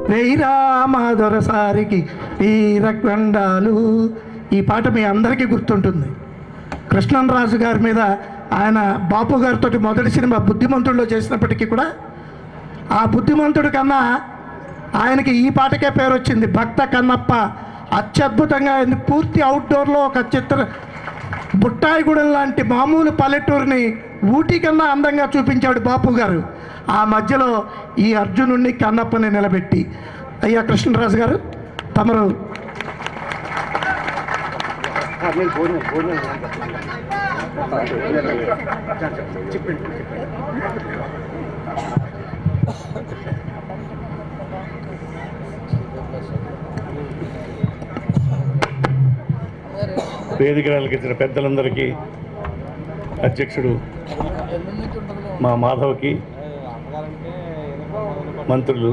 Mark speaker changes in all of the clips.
Speaker 1: రేయిరామాదొరసారికి వీరకండాలు ఈ పాట మీ అందరికీ గుర్తుంటుంది కృష్ణన్రాజు గారి మీద ఆయన బాపు గారితో మొదటి సినిమా బుద్ధిమంతుల్లో చేసినప్పటికీ కూడా ఆ బుద్ధిమంతుడి కన్నా ఆయనకి ఈ పాటకే పేరు వచ్చింది భక్త కన్నప్ప అత్యద్భుతంగా అయింది పూర్తి అవుట్డోర్లో ఒక చిత్ర బుట్టాయిగూడెం లాంటి మామూలు పల్లెటూరిని ఊటీ కన్నా అందంగా చూపించాడు బాపు గారు ఆ మధ్యలో ఈ అర్జునుడిని కన్నప్పని నిలబెట్టి అయ్యా కృష్ణరాజు గారు తమరు
Speaker 2: వేదికలకు ఇచ్చిన పెద్దలందరికీ అధ్యక్షుడు మా మాధవ్కి మంత్రులు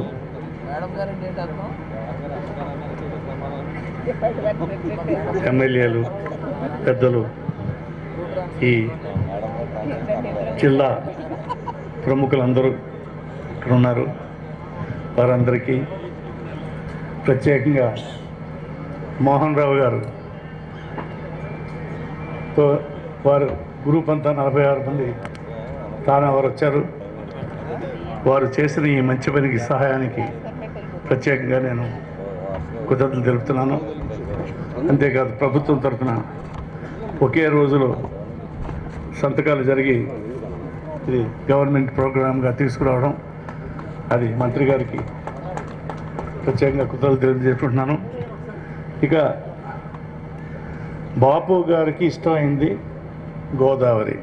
Speaker 2: ఎమ్మెల్యేలు పెద్దలు ఈ జిల్లా ప్రముఖులందరూ ఇక్కడ ఉన్నారు వారందరికీ ప్రత్యేకంగా మోహన్ రావు గారు తో వారు గ్రూప్ అంతా నలభై ఆరు మంది తానే వారు వచ్చారు వారు చేసిన ఈ మంచి పనికి సహాయానికి ప్రత్యేకంగా నేను కృతజ్ఞతలు తెలుపుతున్నాను అంతేకాదు ప్రభుత్వం తరఫున ఒకే రోజులో సంతకాలు జరిగి ఇది గవర్నమెంట్ ప్రోగ్రామ్గా తీసుకురావడం అది మంత్రి గారికి ప్రత్యేకంగా కృతజ్ఞతలు తెలియజేసుకుంటున్నాను ఇక బాపు గారికి ఇష్టమైంది గోదావరి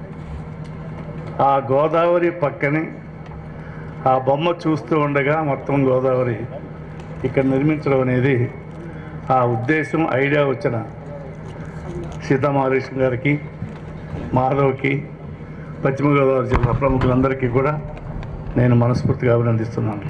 Speaker 2: ఆ గోదావరి పక్కనే ఆ బొమ్మ చూస్తూ ఉండగా మొత్తం గోదావరి ఇక్కడ నిర్మించడం అనేది ఆ ఉద్దేశం ఐడియా వచ్చిన సీతామహాలక్ష్మి గారికి మాధవ్కి పశ్చిమ గోదావరి జిల్లా ప్రముఖులందరికీ కూడా నేను మనస్ఫూర్తిగా అభినందిస్తున్నాను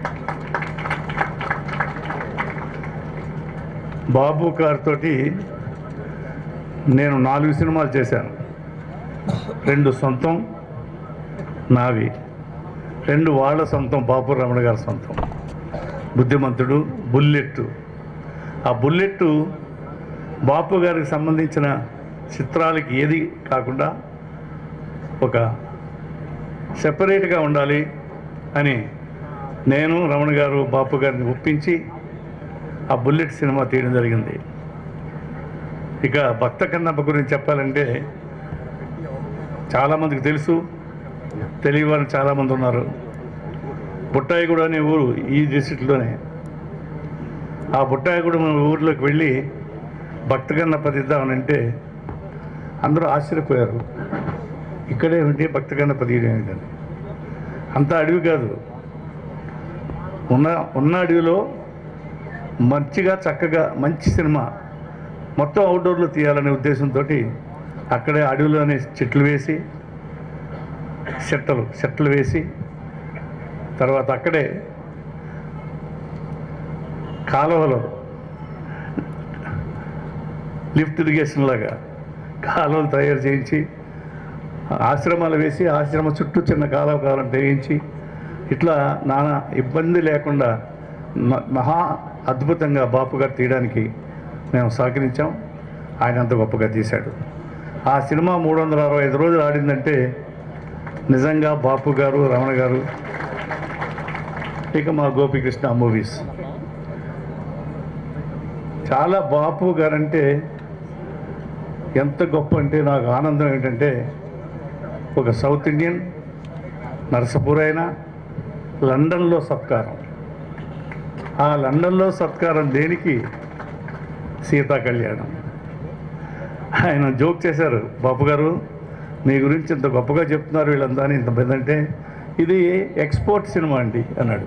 Speaker 2: బాబు గారితోటి నేను నాలుగు సినిమాలు చేశాను రెండు సొంతం నావి రెండు వాళ్ళ సొంతం బాపు రమణ గారి సొంతం బుద్ధిమంతుడు బుల్లెట్ ఆ బుల్లెట్ బాపు గారికి సంబంధించిన చిత్రాలకి ఏది కాకుండా ఒక సెపరేట్గా ఉండాలి అని నేను రమణ గారు బాపు గారిని ఒప్పించి ఆ బుల్లెట్ సినిమా తీయడం జరిగింది ఇక భక్త కన్నప్ప గురించి చెప్పాలంటే చాలామందికి తెలుసు తెలియని చాలామంది ఉన్నారు బుట్టాయిగూడ అనే ఊరు ఈ డిస్ట్రిక్ట్లోనే ఆ బుట్టాయిగూడ ఊర్లోకి వెళ్ళి భక్త కన్నప్ప తీద్దామనంటే అందరూ ఆశ్చర్యపోయారు ఇక్కడే ఉంటే భక్త కన్నప్ప తీయడం ఏంటని అంత అడవి కాదు ఉన్న ఉన్న అడవిలో మంచిగా చక్కగా మంచి సినిమా మొత్తం అవుట్డోర్లో తీయాలనే ఉద్దేశంతో అక్కడే అడవిలోనే చెట్లు వేసి చెట్టలు చెట్లు వేసి తర్వాత అక్కడే కాలువలో లిఫ్ట్ ఇరిగేషన్ లాగా కాలువలు తయారు చేయించి ఆశ్రమాలు వేసి ఆశ్రమ చుట్టూ చిన్న కాలువ కాలం వేయించి ఇట్లా నానా ఇబ్బంది లేకుండా మ- మహా అద్భుతంగా బాపు గారు తీయడానికి మేము సహకరించాం ఆయన అంత గొప్పగా తీశాడు ఆ సినిమా మూడు వందల అరవై ఐదు రోజులు ఆడిందంటే నిజంగా బాపు గారు రమణ గారు ఇక మా గోపికృష్ణ మూవీస్ చాలా బాపు గారంటే ఎంత గొప్ప అంటే నాకు ఆనందం ఏంటంటే ఒక సౌత్ ఇండియన్ నరసపూర్ అయినా లండన్లో సత్కారం ఆ లండన్లో సత్కారం దేనికి సీతా కళ్యాణం ఆయన జోక్ చేశారు బాపు గారు మీ గురించి ఇంత గొప్పగా చెప్తున్నారు వీళ్ళంతా అని ఇంత పెద్దంటే ఇది ఎక్స్పోర్ట్ సినిమా అండి అన్నాడు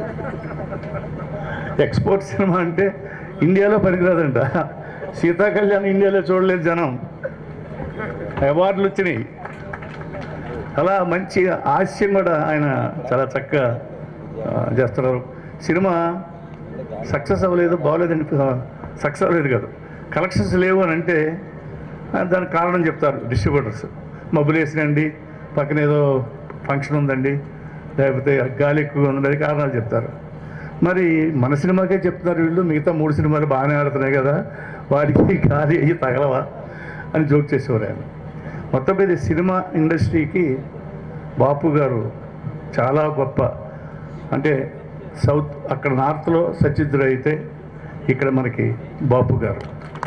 Speaker 2: ఎక్స్పోర్ట్ సినిమా అంటే ఇండియాలో పనికిరాదంట సీతా కళ్యాణ్ ఇండియాలో చూడలేదు జనం అవార్డులు వచ్చినాయి అలా మంచి హాస్యం కూడా ఆయన చాలా చక్కగా ఆ, చేస్తున్నారు సినిమా సక్సెస్ అవ్వలేదు బాగోలేదండి సక్సెస్ అవ్వలేదు కాదు కలెక్షన్స్ లేవు అని అంటే ఆ, దానికి కారణం చెప్తారు డిస్ట్రిబ్యూటర్స్ మబ్బులు వేసినండి పక్కన ఏదో ఫంక్షన్ ఉందండి లేకపోతే గాలి ఎక్కువ ఉందండి అది కారణాలు చెప్తారు మరి మన సినిమాకే చెప్తున్నారు వీళ్ళు మిగతా మూడు సినిమాలు బాగానే ఆడుతున్నాయి కదా వాడికి ఖాళీ అయ్యి తగలవా అని జోక్ చేసేవారు ఆయన మొత్తం మీద ఈ సినిమా ఇండస్ట్రీకి బాపు గారు చాలా గొప్ప అంటే సౌత్ అక్కడ నార్త్లో సచిద్ర అయితే ఇక్కడ మనకి బాపు గారు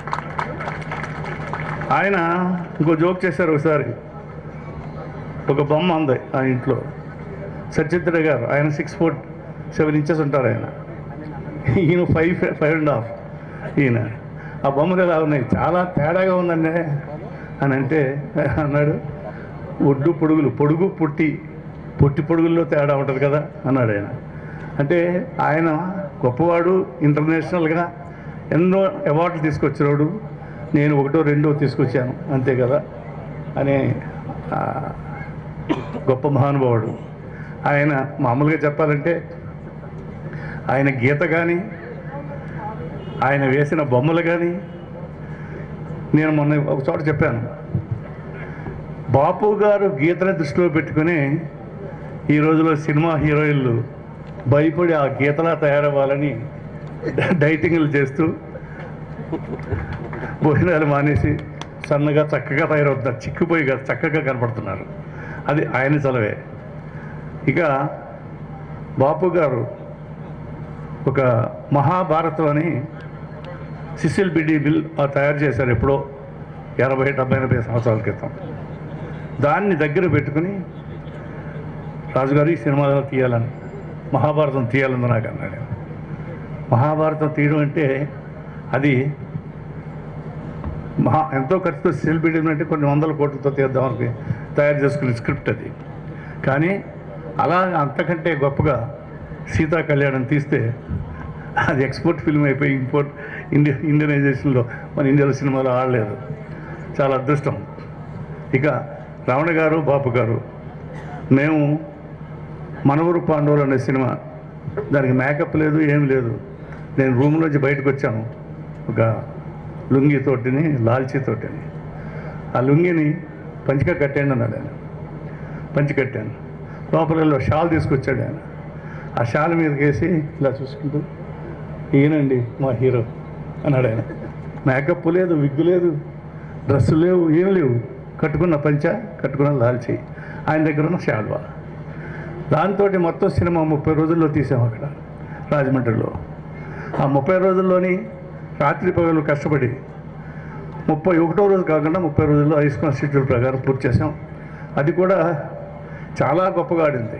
Speaker 2: ఆయన ఇంకో జోక్ చేశారు ఒకసారి ఒక బొమ్మ ఉంది ఆ ఇంట్లో సచిత్ర గారు ఆయన సిక్స్ ఫుట్ సెవెన్ ఇంచెస్ ఉంటారు ఆయన ఈయన ఫైవ్ ఫైవ్ అండ్ హాఫ్ ఈయన ఆ బొమ్మలు ఎలా ఉన్నాయి చాలా తేడాగా ఉందండి అని అంటే అన్నాడు ఒడ్డు పొడుగులు పొడుగు పుట్టి పొట్టి పొడుగుల్లో తేడా ఉంటుంది కదా అన్నాడు ఆయన అంటే ఆయన గొప్పవాడు ఇంటర్నేషనల్గా ఎన్నో అవార్డులు తీసుకొచ్చినాడు నేను ఒకటో రెండో తీసుకొచ్చాను అంతే కదా అనే ఆ, గొప్ప మహానుభావుడు ఆయన మామూలుగా చెప్పాలంటే ఆయన గీత కానీ ఆయన వేసిన బొమ్మలు కానీ నేను మొన్న ఒక చోట చెప్పాను బాపు గారు గీతని దృష్టిలో పెట్టుకుని ఈ రోజులో సినిమా హీరోయిన్లు భయపడి ఆ గీతలా తయారవ్వాలని డైటింగ్లు చేస్తూ భోజనాలు మానేసి సన్నగా చక్కగా తయారవుతున్నారు చిక్కిపోయి కాదు, చక్కగా కనపడుతున్నారు అది ఆయన చలవే ఇక బాపు గారు ఒక మహాభారతం అని సిసిల్ బిడి బిల్ ఆ తయారు చేశారు ఎప్పుడో ఎనభై డెబ్బై ఎనభై సంవత్సరాల క్రితం దాన్ని దగ్గర పెట్టుకుని రాజుగారు ఈ సినిమాలో తీయాలని మహాభారతం తీయాలని నాకు అన్నాడు మహాభారతం తీయడం అంటే అది మహా ఎంతో ఖర్చుతో సిసిల్ బిడి అంటే కొన్ని వందల కోట్లతో తీద్దాం అనుకుని తయారు చేసుకునే స్క్రిప్ట్ అది కానీ అలా అంతకంటే గొప్పగా సీతా కళ్యాణం తీస్తే అది ఎక్స్పోర్ట్ ఫిల్మ్ అయిపోయి ఇంపోర్ట్ ఇండియా ఇండియనైజేషన్లో మన ఇండియాలో సినిమాలో ఆడలేదు చాలా అదృష్టం ఇక రమణ గారు బాపు గారు మేము మనవరు పాండవులు అనే సినిమా దానికి మేకప్ లేదు ఏం లేదు నేను రూమ్ నుంచి బయటకు వచ్చాను ఒక లుంగి తోటిని లాల్చీ తోటిని ఆ లుంగిని పంచిక కట్టండి అన్నాడు ఆయన పంచి కట్టాను లోపల వెళ్ళి ఒక షాల్ తీసుకొచ్చాడు ఆయన ఆ షాల్ మీదకి వేసి ఇలా చూసుకుంటూ ఈయనండి మా హీరో అన్నాడు ఆయన మేకప్ లేదు విగ్గు లేదు డ్రెస్సు లేవు ఏం లేవు కట్టుకున్న పంచ కట్టుకున్న లాల్చి ఆయన దగ్గర ఉన్న షాల్వా దాంతో మొత్తం సినిమా ముప్పై రోజుల్లో తీసాం అక్కడ రాజమండ్రిలో ఆ ముప్పై రోజుల్లోని రాత్రి పగలు కష్టపడి ముప్పై ఒకటో రోజు కాకుండా ముప్పై రోజుల్లో ఐస్కాన్ షెడ్యూల్ ప్రకారం పూర్తి చేసాం అది కూడా చాలా గొప్పగా ఆడింది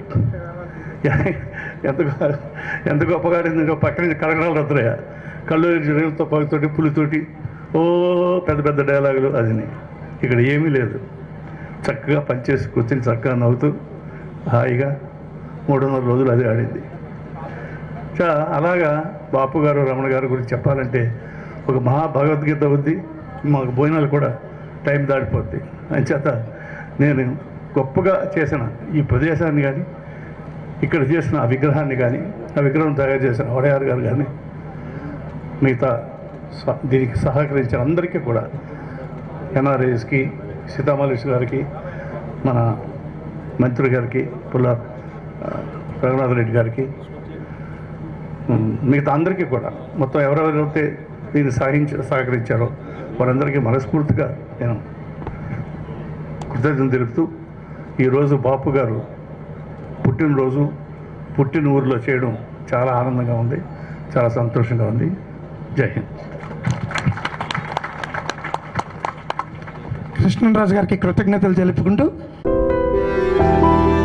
Speaker 2: ఎంత గొ- ఎంత గొప్పగా ఆడింది ఇంకా పక్కన నుంచి కరకరాలు రద్దురయ్య కళ్ళు జరుగుతో పగతోటి పులితోటి ఓ పెద్ద పెద్ద డైలాగులు అదిని ఇక్కడ ఏమీ లేదు చక్కగా పనిచేసి కూర్చొని చక్కగా నవ్వుతూ హాయిగా మూడు వందల రోజులు అది ఆడింది చా అలాగా బాపు గారు రమణ గారు గురించి చెప్పాలంటే ఒక మహా భగవద్గీత అవుద్ది మాకు భోజనాలు కూడా టైం దాటిపోద్ది అంచేత నేను గొప్పగా చేసిన ఈ ప్రదేశాన్ని కానీ ఇక్కడ చేసిన ఆ విగ్రహాన్ని కానీ ఆ విగ్రహం తయారు చేసిన వడయారు గారు కానీ మిగతా స- దీనికి సహకరించిన అందరికీ కూడా ఎన్ఆర్ఐఎస్కి సీతామహేష్ గారికి మన మంత్రి గారికి పుల్ల ఆ, రఘునాథ్ రెడ్డి గారికి ఉమ్, మిగతా అందరికీ కూడా మొత్తం ఎవరెవరైతే దీన్ని సహించ సహకరించారో వారందరికీ మనస్ఫూర్తిగా నేను కృతజ్ఞత తెలుపుతూ ఈరోజు బాపు గారు పుట్టినరోజు పుట్టిన ఊరిలో చేయడం చాలా ఆనందంగా ఉంది చాలా సంతోషంగా ఉంది జై హింద్
Speaker 1: కృష్ణరాజు గారికి కృతజ్ఞతలు తెలుపుకుంటూ